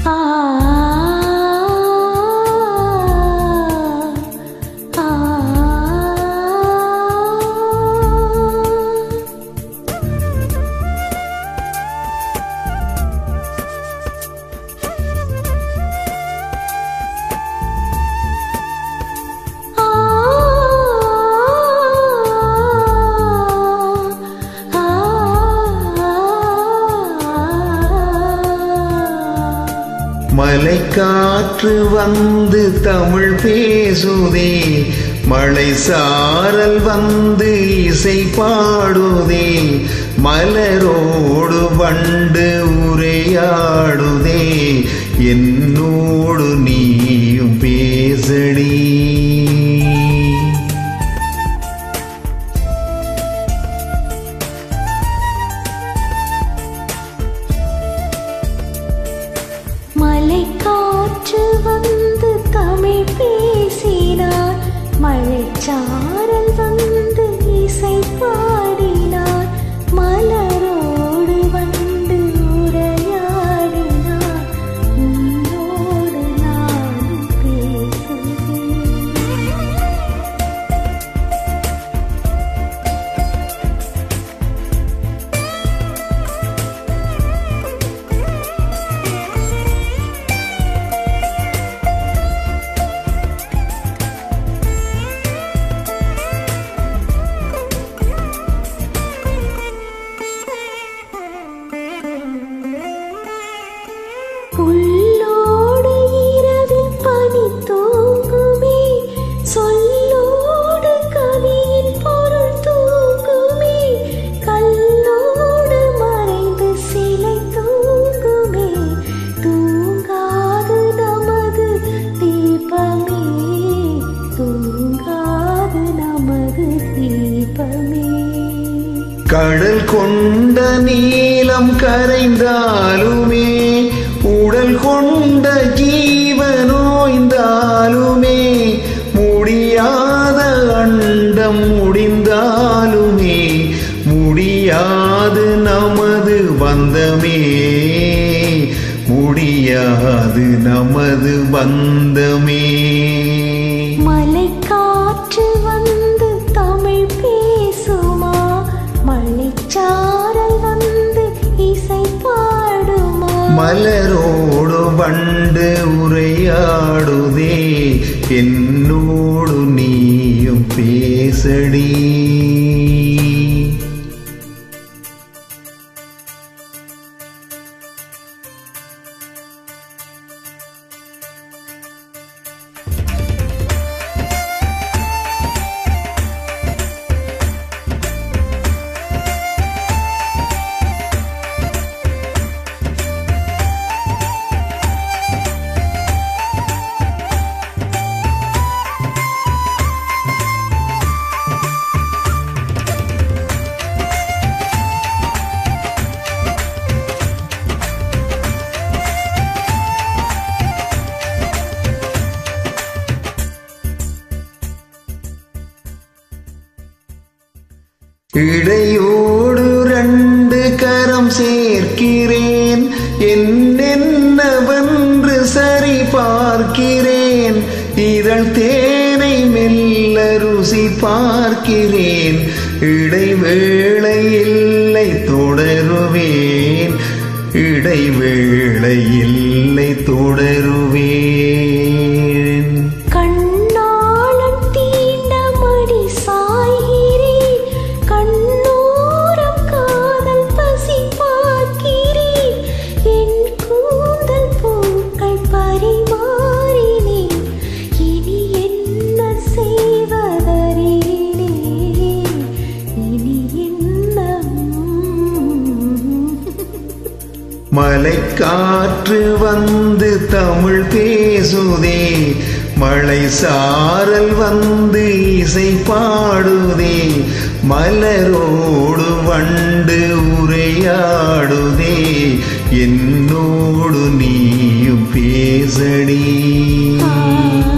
ஆ ஆ மலைக்காற்று வந்து தமிழ் பேசுதே மழை சாரல் வந்து இசை பாடுதே மலரோடு வண்டு உரையாடுதே என்னோடு நீயும் பேசடி மலைக்காற்று வந்து தமிழ் பேசினார் மழைச்சாரல் வந்து இசை பாடினார் மலரோடு வந்து உரையாடினார் உன்னோடு நானும் பேசுகிறேன் புல்லோடு இரவில் பனி தூங்குமே சொல்லோடு கவியின் பொருள் தூங்குமே கல்லோடு மறைந்து சிலை தூங்குமே தூங்காது நமது தீபமே தூங்காது நமது தீபமே கடல் கொண்ட நீளம் கரைந்தாலுமே உடல் கொண்ட ஜீவனோய்ந்தாலுமே முடியாத அண்டம் முடிந்தாலுமே முடியாது நமது பந்தமே முடியாது நமது பந்தமே மலைக்காற்று வந்து தமிழ் பேசுமா மழைச்சாரல் வந்து இசை பாடுமா மலரோடு வண்டு உரையாடுதே என்னோடு நீயும் பேசடி இடையோடு ரெண்டு கரம் சேர்க்கிறேன் என்னென்னவென்று சரி பார்க்கிறேன் இதழ் தேனை மெல்ல ருசி பார்க்கிறேன் இடைவேளை இல்லை தொடருவேன் இடைவேளை இல்லை தொடருவேன் கண்ணாளன் தீண்ட மடி சாய்கிறேன் கண்ணோரம் காதல் பசி பார்க்கிறேன் என் கூந்தல் பூக்கள் பரிமாறினேன் இனி என்ன செய்வதறினேன் இனி என்ன மலைக்காற்று வந்து தமிழ் பேசுதே மழை சாரல் வந்து இசை பாடுதே மலரோடு வண்டு உரையாடுதே என்னோடு நீயும் பேசடி ஆ